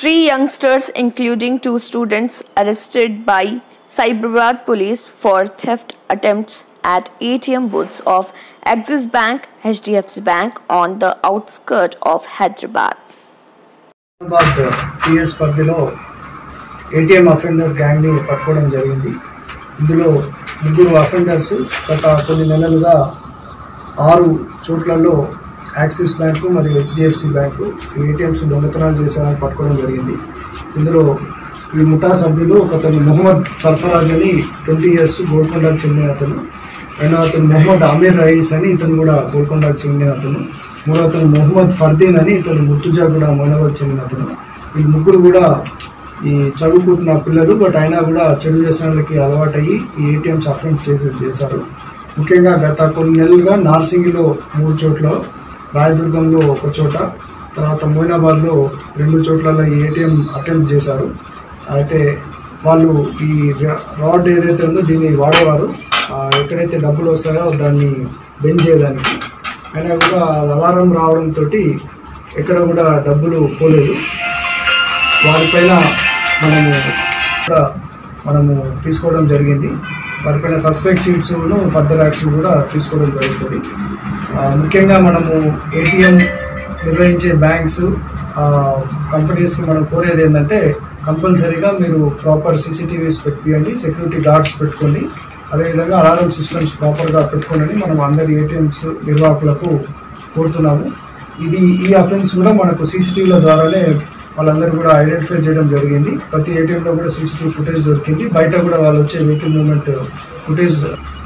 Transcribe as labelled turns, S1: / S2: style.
S1: Three youngsters, including two students, arrested by Cyberabad police for theft attempts at ATM booths of Axis Bank, HDFC Bank on the outskirts of Hyderabad.
S2: Hyderabad TS పరిధిలో ATM offender గ్యాంగ్ని పట్టుకోవడం జరిగింది ఇందులో ముగ్గురు offenders గత కొన్ని నెలలుగా ఆరు చోట్లలో యాక్సిస్ బ్యాంకు మరియు హెచ్డిఎఫ్సి బ్యాంకు ఏటీఎంస్ దొంగతనాలు చేశారని పట్టుకోవడం జరిగింది ఇందులో ఈ ముఠా సభ్యులు ఒకతను మొహమ్మద్ సర్ఫరాజ్ అని ట్వంటీ ఇయర్స్ గోల్కొండకు చెందిన అతను రెండవ అతను మొహమ్మద్ అమీర్ రయీస్ అని ఇతను కూడా గోల్కొండకు చెందిన అతను మూడో అతను మొహమ్మద్ ఫర్దీన్ అని ఇతను ముర్తుజా కూడా మొయినాబాద్ చెందిన అతను ఈ ముగ్గురు కూడా ఈ చదువుకుంటున్న పిల్లలు బట్ అయినా కూడా చెడు వ్యసనాలకి అలవాటయ్యి ఈ ఏటీఎంస్ అఫెన్స్ చేసి చేశారు ముఖ్యంగా గత కొన్ని నెలలుగా నార్సింగిలో మూడు చోట్ల రాయదుర్గంలో ఒక చోట తర్వాత మొయినాబాద్లో రెండు చోట్ల ఈ ఏటీఎం అటెంప్ట్ చేశారు అయితే వాళ్ళు ఈ రా- రాడ్ ఏదైతే ఉందో దీన్ని వాడేవారు ఆ, ఎక్కడైతే డబ్బులు వస్తాయో దాన్ని బెండ్ చేయడానికి అయినా కూడా అలారం రావడంతో ఎక్కడ కూడా డబ్బులు పోలేదు వారిపైన మనము కూడా మనము తీసుకోవడం జరిగింది వారిపైన సస్పెక్ట్ సీట్స్ను ఫర్దర్ యాక్షన్ కూడా తీసుకోవడం జరుగుతుంది ఆ, ముఖ్యంగా మనము ఏటీఎం నిర్వహించే బ్యాంక్స్ కంపెనీస్కి మనం కోరేది ఏంటంటే కంపల్సరీగా మీరు ప్రాపర్ సీసీటీవీస్ పెట్టియండి సెక్యూరిటీ గార్డ్స్ పెట్టుకోండి అదేవిధంగా అలారం సిస్టమ్స్ ప్రాపర్గా పెట్టుకోండి మనం అందరి ఏటీఎంస్ నిర్వాహకులకు కోరుతున్నాము ఇది ఈ అఫెన్స్ కూడా మనకు సీసీటీవీల ద్వారానే వాళ్ళందరూ కూడా ఐడెంటిఫై చేయడం జరిగింది ప్రతి ఏటీఎంలో కూడా సీసీటీవీ ఫుటేజ్ దొరికింది బయట కూడా వాళ్ళు వచ్చే వెహికల్ మూవ్మెంట్ ఫుటేజ్